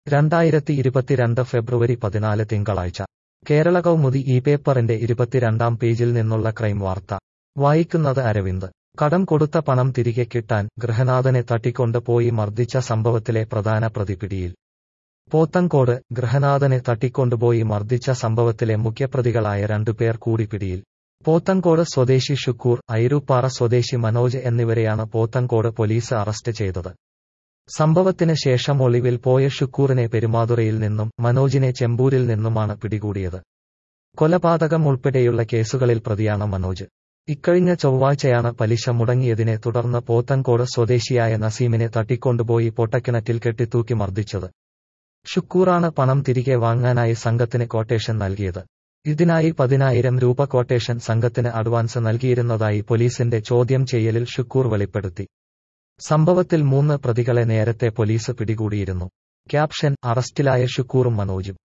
രണ്ടായിരത്തി ഇരുപത്തിരണ്ട് ഫെബ്രുവരി പതിനാല് തിങ്കളാഴ്ച കേരള കൗമുദി ഈ പേപ്പറിന്റെ ഇരുപത്തിരണ്ടാം പേജിൽ നിന്നുള്ള ക്രൈം വാർത്ത വായിക്കുന്നത് അരവിന്ദ് കടം കൊടുത്ത പണം തിരികെ കിട്ടാൻ ഗൃഹനാഥനെ തട്ടിക്കൊണ്ട് പോയി മർദ്ദിച്ച സംഭവത്തിലെ പ്രധാന പ്രതി പിടിയിൽ പോത്തങ്കോട് ഗൃഹനാഥനെ തട്ടിക്കൊണ്ടുപോയി മർദ്ദിച്ച സംഭവത്തിലെ മുഖ്യപ്രതികളായ രണ്ടുപേർ കൂടി പിടിയിൽ പോത്തങ്കോട് സ്വദേശി ഷുക്കൂർ ഐരൂപ്പാറ സ്വദേശി മനോജ് എന്നിവരെയാണ് പോത്തങ്കോട് പോലീസ് അറസ്റ്റ് ചെയ്തത് സംഭവത്തിന് ശേഷം ഒളിവിൽ പോയ ഷുക്കൂറിനെ പെരുമാതുറയിൽ നിന്നും മനോജിനെ ചെമ്പൂരിൽ നിന്നുമാണ് പിടികൂടിയത് കൊലപാതകം ഉൾപ്പെടെയുള്ള കേസുകളിൽ പ്രതിയാണ് മനോജ് ഇക്കഴിഞ്ഞ ചൊവ്വാഴ്ചയാണ് പലിശ മുടങ്ങിയതിനെ തുടർന്ന് പോത്തങ്കോട് സ്വദേശിയായ നസീമിനെ തട്ടിക്കൊണ്ടുപോയി പൊട്ടക്കിണറ്റിൽ കെട്ടിത്തൂക്കി മർദ്ദിച്ചത് ഷുക്കൂറാണ് പണം തിരികെ വാങ്ങാനായി സംഘത്തിന് ക്വട്ടേഷൻ നൽകിയത് ഇതിനായി പതിനായിരം രൂപ ക്വട്ടേഷൻ സംഘത്തിന് അഡ്വാൻസ് നൽകിയിരുന്നതായി പോലീസിന്റെ ചോദ്യം ചെയ്യലിൽ ഷുക്കൂർ വെളിപ്പെടുത്തി സംഭവത്തിൽ മൂന്ന് പ്രതികളെ നേരത്തെ പോലീസ് പിടികൂടിയിരുന്നു ക്യാപ്ഷൻ അറസ്റ്റിലായ ഷുക്കൂറും മനോജും